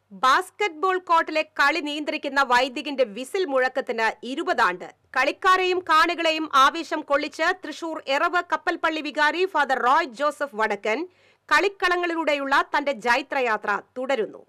basketball കോർട്ടിലെ കളി നിയന്ത്രിക്കുന്ന വൈദികന്റെ whistle മുഴക്കത്തിന് ഇരുപതാണ്ട് കളിക്കാരെയും കാണികളെയും ആവേശം കൊള്ളിച്ച് തൃശൂർ എറവ് കപ്പൽപ്പള്ളി വികാരി ഫാദർ റോയ് ജോസഫ് വടക്കൻ കളിക്കളങ്ങളിലൂടെയുള്ള തന്റെ ജൈത്രയാത്ര തുടരുന്നു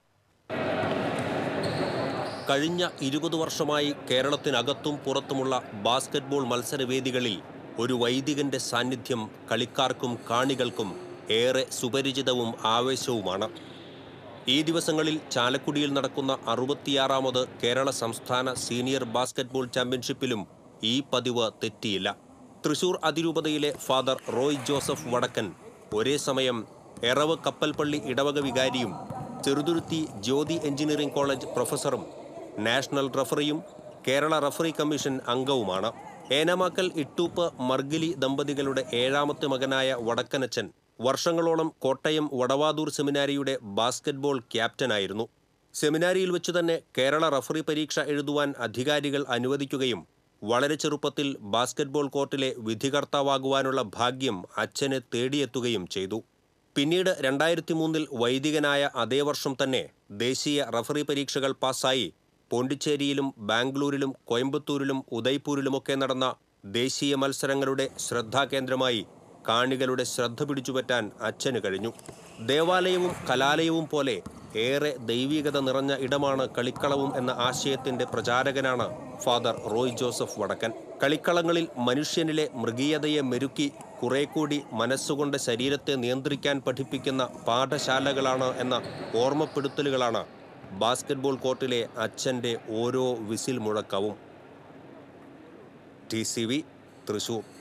കഴിഞ്ഞ ഇരുപത് വർഷമായി കേരളത്തിനകത്തും പുറത്തുമുള്ള ബാസ്കറ്റ്ബോൾ മത്സരവേദികളിൽ ഒരു വൈദികന്റെ സാന്നിധ്യം കളിക്കാർക്കും കാണികൾക്കും ഏറെ സുപരിചിതവും ആവേശവുമാണ് ഈ ദിവസങ്ങളിൽ ചാലക്കുടിയിൽ നടക്കുന്ന അറുപത്തിയാറാമത് കേരള സംസ്ഥാന സീനിയർ ബാസ്കറ്റ്ബോൾ ചാമ്പ്യൻഷിപ്പിലും ഈ പതിവ് തെറ്റിയില്ല തൃശൂർ അതിരൂപതയിലെ ഫാദർ റോയ് ജോസഫ് വടക്കൻ ഒരേ സമയം എറവ് കപ്പൽപ്പള്ളി ഇടവക വികാരിയും ചെറുതുരുത്തി ജ്യോതി എഞ്ചിനീയറിംഗ് കോളേജ് പ്രൊഫസറും നാഷണൽ റഫറിയും കേരള റഫറി കമ്മീഷൻ അംഗവുമാണ് ഏനാമാക്കൽ ഇട്ടൂപ്പ് മർഗിലി ദമ്പതികളുടെ ഏഴാമത്തെ മകനായ വടക്കനച്ചൻ വർഷങ്ങളോളം കോട്ടയം വടവാതൂർ സെമിനാരിയുടെ ബാസ്കറ്റ്ബോൾ ക്യാപ്റ്റനായിരുന്നു സെമിനാരിയിൽ വെച്ച് തന്നെ കേരള റഫറി പരീക്ഷ എഴുതുവാൻ അധികാരികൾ അനുവദിക്കുകയും വളരെ ചെറുപ്പത്തിൽ ബാസ്കറ്റ്ബോൾ കോർട്ടിലെ വിധികർത്താവാകുവാനുള്ള ഭാഗ്യം അച്ഛനെ തേടിയെത്തുകയും ചെയ്തു പിന്നീട് രണ്ടായിരത്തി മൂന്നിൽ വൈദികനായ അതേ വർഷം തന്നെ ദേശീയ റഫറി പരീക്ഷകൾ പാസ്സായി പോണ്ടിച്ചേരിയിലും ബാംഗ്ലൂരിലും കോയമ്പത്തൂരിലും ഉദയ്പൂരിലുമൊക്കെ നടന്ന ദേശീയ മത്സരങ്ങളുടെ ശ്രദ്ധാകേന്ദ്രമായി കാണികളുടെ ശ്രദ്ധ പിടിച്ചുപറ്റാൻ അച്ഛന് കഴിഞ്ഞു ദേവാലയവും കലാലയവും പോലെ ഏറെ ദൈവികത നിറഞ്ഞ ഇടമാണ് കളിക്കളവും എന്ന ആശയത്തിന്റെ പ്രചാരകനാണ് ഫാദർ റോയ് ജോസഫ് വടക്കൻ കളിക്കളങ്ങളിൽ മനുഷ്യനിലെ മൃഗീയതയെ മെരുക്കി കുറെ കൂടി മനസ്സുകൊണ്ട് ശരീരത്തെ നിയന്ത്രിക്കാൻ പഠിപ്പിക്കുന്ന പാഠശാലകളാണ് എന്ന ഓർമ്മപ്പെടുത്തലുകളാണ് ബാസ്കറ്റ്ബോൾ കോർട്ടിലെ അച്ഛൻ്റെ ഓരോ വിസിൽ മുഴക്കവും ടി സി വി തൃശൂർ